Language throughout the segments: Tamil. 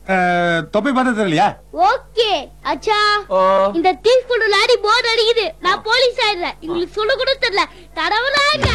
அஹ், தொப்பை பார்த்தா தெரியலையா ஓகே அச்சா ஓ இந்த தீஸ் கூட லாடி போர்டு அடிக்குது நான் போலீஸ் ஆயிடுறேன் உங்களுக்கு சொல்ல கூட தெரியல தடவலாங்க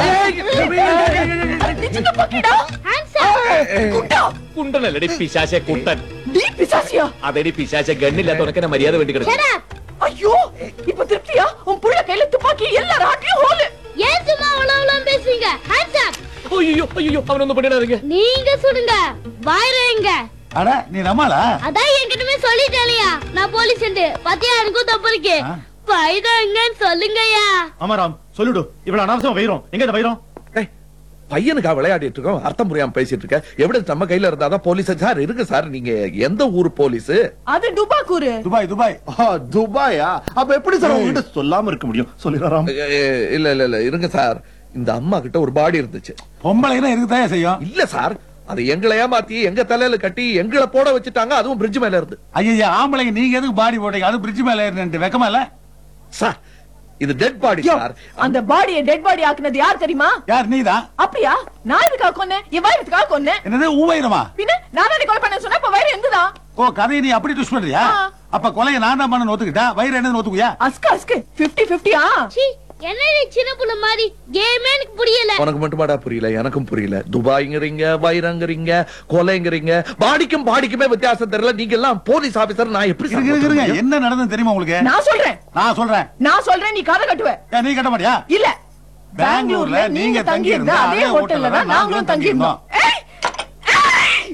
കുണ്ടൻ അല്ലടി പിശാശെ കുട്ടൻ நீ பிசாசியா അതെടി പിശാശെ ഗണ്ണില്ലാത്ത ഉനക്കെന്നെ മര്യാദ വേണ്ടി കിടക്കും ஐயோ இப்ப திருப்தியா உன் புள்ள கையில துப்பாக்கி எல்லாரும் ஆட்டியும் ஹோலு ஏன் சும்மா அவ்வளவு பேசுறீங்க ஹேண்ட்ஸ் அப் അയ്യോ അയ്യോ അവനൊന്നും பண்ணிடாதீங்க நீங்க சுடுங்க வாயிரங்க அட நீ நம்மளா அதான் என்கிட்டமே சொல்லிட்டேலையா நான் போலீஸ் பாத்தியா எனக்கும் தப்பு இருக்கு ஆ. வைரங்கன்னு சொல்லுங்கய்யா ஆமாராம் சொல்லிடு இவ்வளவு அனாவசியம் வைரம் எங்க இந்த வைரம் டேய், பையனுக்கா விளையாடிட்டு இருக்கோம் அர்த்தம் புரியாம பேசிட்டு இருக்க எவிடன்ஸ் நம்ம கையில இருந்தாதான் போலீஸ் சார் இருக்கு சார் நீங்க எந்த ஊர் போலீஸ் அது டுபாக்கூரு துபாய் துபாய் துபாயா அப்ப எப்படி சார் உங்ககிட்ட சொல்லாம இருக்க முடியும் சொல்லிடுறாம் இல்ல இல்ல இல்ல இருங்க சார் இந்த அம்மா கிட்ட ஒரு பாடி இருந்துச்சு பொம்பளைன்னா இருக்குதான் செய்யும் இல்ல சார் அது எங்களை ஏமாத்தி எங்க தலையில கட்டி எங்களை போட வச்சுட்டாங்க அதுவும் பிரிட்ஜ் மேல இருந்து ஐயா ஆம்பளைங்க நீங்க எதுக்கு பாடி போட்டீங்க அது பிரிட்ஜ் மேல ஏறினு வெக்கமா இல்ல சார் இது டெட் பாடி யோ, சார் அந்த பாடியை டெட் பாடி ஆக்குனது யார் தெரியுமா யார் நீதான் அப்படியா நான் எதுக்காக கொன்னேன் என் வயிறதுக்காக கொன்னேன் என்னது ஊவைரமா பின்ன நான் தானே கொலை பண்ண சொன்னா இப்ப வயிறு எந்துதான் ஓ கதையை நீ அப்படி ட்விஸ்ட் பண்றியா ஆ. அப்ப கொலையை நான் தான் பண்ண ஒத்துக்கிட்டா வயிறு என்ன ஒத்துக்குயா அஸ்கு அஸ்கு பிப்டி பிப்டியா சீ என்னடி சின்ன புள்ள மாதிரி கேமே எனக்கு புரியல உனக்கு மட்டுமாடா புரியல எனக்கும் புரியல துபாய்ங்கிறீங்க வைரங்கிறீங்க கொலைங்கிறீங்க பாடிக்கும் பாடிக்குமே வித்தியாசம் தெரியல நீங்க எல்லாம் போலீஸ் ஆபீசர் நான் எப்படி இருங்க இருங்க, இருங்க சார் என்ன நடந்தது தெரியுமா உங்களுக்கு நான் சொல்றேன் நான் சொல்றேன் நான் சொல்றேன் நீ கதை கட்டுவ ஏன் நீ கட்ட மாட்டியா இல்ல பெங்களூர்ல நீங்க தங்கி இருந்த அதே ஹோட்டல்ல தான் நாங்களும் தங்கி இருந்தோம் ஏய்! ஏய்!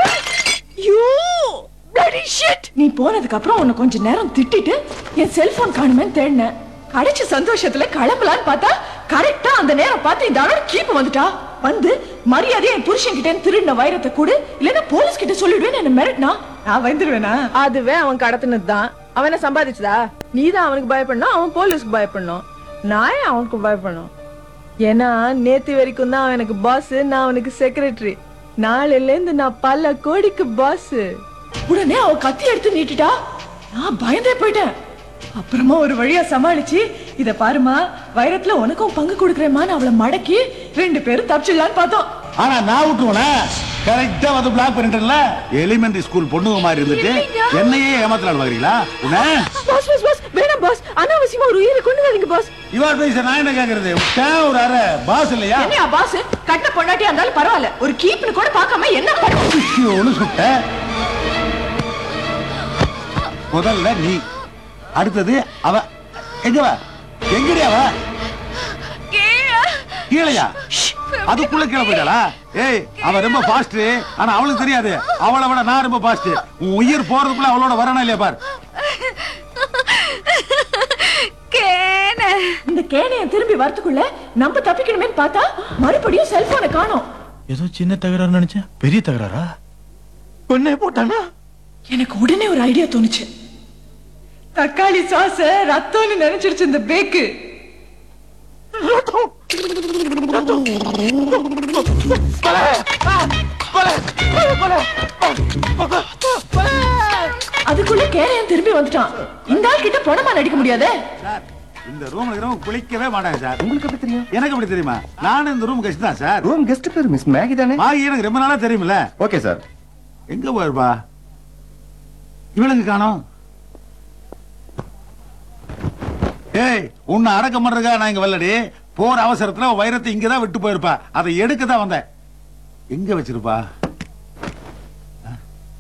You bloody shit! நீ போனதுக்கு அப்புறம் உன்னை கொஞ்ச நேரம் திட்டிட்டு என் செல்போன் காணுமே தேடினேன் கிடைச்ச சந்தோஷத்துல கிளம்பலான்னு பார்த்தா கரெக்டா அந்த நேரம் பார்த்து இந்த அளவு கீப்பு வந்துட்டா வந்து மரியாதையா என் புருஷன் கிட்ட திருடின வைரத்தை கூடு இல்லன்னா போலீஸ் கிட்ட சொல்லிடுவேன்னு என்ன மிரட்டினா நான் வந்துருவேனா அதுவே அவன் கடத்தினது தான் அவனை சம்பாதிச்சதா நீ தான் அவனுக்கு பயப்படணும் அவன் போலீஸ்க்கு பயப்படணும் நான் ஏன் அவனுக்கு பயப்படணும் ஏன்னா நேத்து வரைக்கும் தான் அவன் எனக்கு பாஸ் நான் அவனுக்கு செக்ரட்டரி நாளையில இருந்து நான் பல கோடிக்கு பாஸ் உடனே அவ கத்தி எடுத்து நீட்டிட்டா நான் பயந்தே போயிட்டேன் அப்புறமா ஒரு வழியா சமாளிச்சு இத பாருமா வைரத்துல உனக்கும் பங்கு கொடுக்கறேமான்னு அவளை மடக்கி ரெண்டு பேரும் தப்பிச்சிடலான்னு பார்த்தோம் ஆனா நான் விட்டுருவேனே கரெக்டா வந்து பிளாக் பண்ணிட்டேன்ல எலிமெண்டரி ஸ்கூல் பொண்ணுங்க மாதிரி இருந்துட்டு இல்லைங்க. என்னையே ஏமாத்தலாம் பாக்குறீங்களா உன்ன பாஸ் பாஸ் பாஸ் வேணாம் பாஸ் அனாவசியமா ஒரு உயிரை கொண்டுடாதீங்க பாஸ் இவர் பேச நான் என்ன கேக்குறது விட்டேன் ஒரு அரை பாஸ் இல்லையா என்னையா பாஸ் கட்டின பொண்டாட்டியா இருந்தாலும் பரவாயில்ல ஒரு கீப்னு கூட பார்க்காம என்ன பண்ணும் ஒண்ணு சுட்ட முதல்ல நீ அடுத்தது அவ எங்க வா எங்கடி அவ கீழையா அதுக்குள்ள கீழே போயிட்டாளா ஏய் அவ ரொம்ப ஃபாஸ்ட் ஆனா அவளுக்கு தெரியாது அவளை விட நான் ரொம்ப ஃபாஸ்ட் உன் உயிர் போறதுக்குள்ள அவளோட வரணும் இல்லையா பார் இந்த கேனைய திரும்பி வரதுக்குள்ள நம்ம தப்பிக்கணுமே பார்த்தா மறுபடியும் செல்போனை காணோம் ஏதோ சின்ன தகராறு நினைச்சேன் பெரிய தகராறா கொன்னே போட்டானா எனக்கு உடனே ஒரு ஐடியா தோணுச்சு தக்காளி சாஸ் ரத்தம்னு நினைச்சிருச்சு இந்த பேக்கு அதுக்குள்ள கேனையன் திரும்பி வந்துட்டான் இந்த ஆள் கிட்ட பணமா நடிக்க முடியாதே சார் இந்த ரூம்ல இருக்கிறவங்க குளிக்கவே மாட்டாங்க சார் உங்களுக்கு எப்படி தெரியும் எனக்கு எப்படி தெரியுமா நானும் இந்த ரூம் கெஸ்ட் தான் சார் ரூம் கெஸ்ட் பேர் மிஸ் மேகி தானே மாகி எனக்கு ரொம்ப நாளா தெரியுமில்ல ஓகே சார் எங்க போயிருப்பா இவளுங்க காணோம் ஏய் உன்னை அடக்கம் பண்றதுக்காக நான் இங்க வரலடி போற அவசரத்துல உன் வைரத்தை இங்கதான் விட்டு போயிருப்பா அதை எடுக்க தான் வந்தேன் எங்க வச்சிருப்பா ஆ?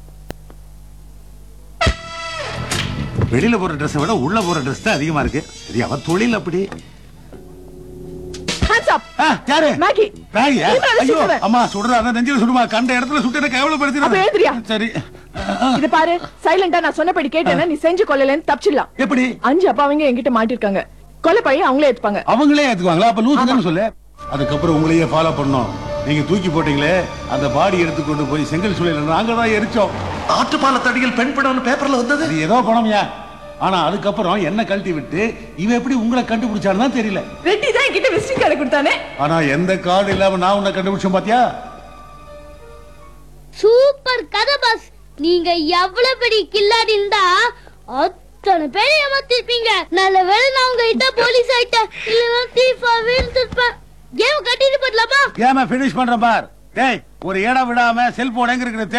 வெளியில போற ட்ரெஸ் விட உள்ள போற ட்ரெஸ் தான் அதிகமா இருக்கு சரி அவ தொழில் அப்படி ஹேண்ட்ஸ் அப் ஆ, யாரு மேகி மேகியா? நீ மேல ஐயோ சுட்டுவேன். அம்மா சுடுறா நெஞ்சில சுடுமா கண்ட இடத்துல சுட்டு எனக்கு அப்ப எழுதுறியா? கேவலப்படுத்தி சரி இது பாரு சைலண்டா நான் சொன்னபடி கேட்டேன்னா நீ செஞ்சு கொள்ளலன்னு தப்பிச்சிடலாம் எப்படி அஞ்சு அப்பாவங்க என்கிட்ட மாட்டிருக்காங்க கொலை பழி அவங்களே ஏத்துப்பாங்க அவங்களே ஏத்துக்குவாங்களா அப்ப லூசுங்கன்னு சொல்லு அதுக்கப்புறம் உங்களையே ஃபாலோ பண்ணோம் நீங்க தூக்கி போட்டீங்களே அந்த பாடி எடுத்துக்கொண்டு போய் செங்கல் சூளையில நாங்க தான் எரிச்சோம் ஆட்டுப்பால தடியில் பெண் படம் பேப்பர்ல வந்தது அது ஏதோ பணம்யா ஆனா அதுக்கப்புறம் என்ன கழட்டி விட்டு இவ எப்படி உங்களை கண்டுபிடிச்சான்னு தான் தெரியல ரெட்டி தான் என்கிட்ட விசிட்டிங் கார்டு கொடுத்தானே ஆனா எந்த கார்டு இல்லாம நான் உன்னை கண்டுபிடிச்சேன் பாத்தியா சூப்பர் கதை பாஸ் நீங்க எவ்வளவு பெரிய கில்லாடி இருந்தா அத்தனை பேரை ஏமாத்திருப்பீங்க நல்ல வேளை நான் உங்க கிட்ட போலீஸ் ஆயிட்டேன் இல்லைன்னா தீஃபாவே இருந்திருப்பேன் கேம் கட்டிட்டு போடலாமா ஏமா பினிஷ் பண்றேன் பார் டேய் ஒரு இடம் விடாம செல்போன் எங்க இருக்குது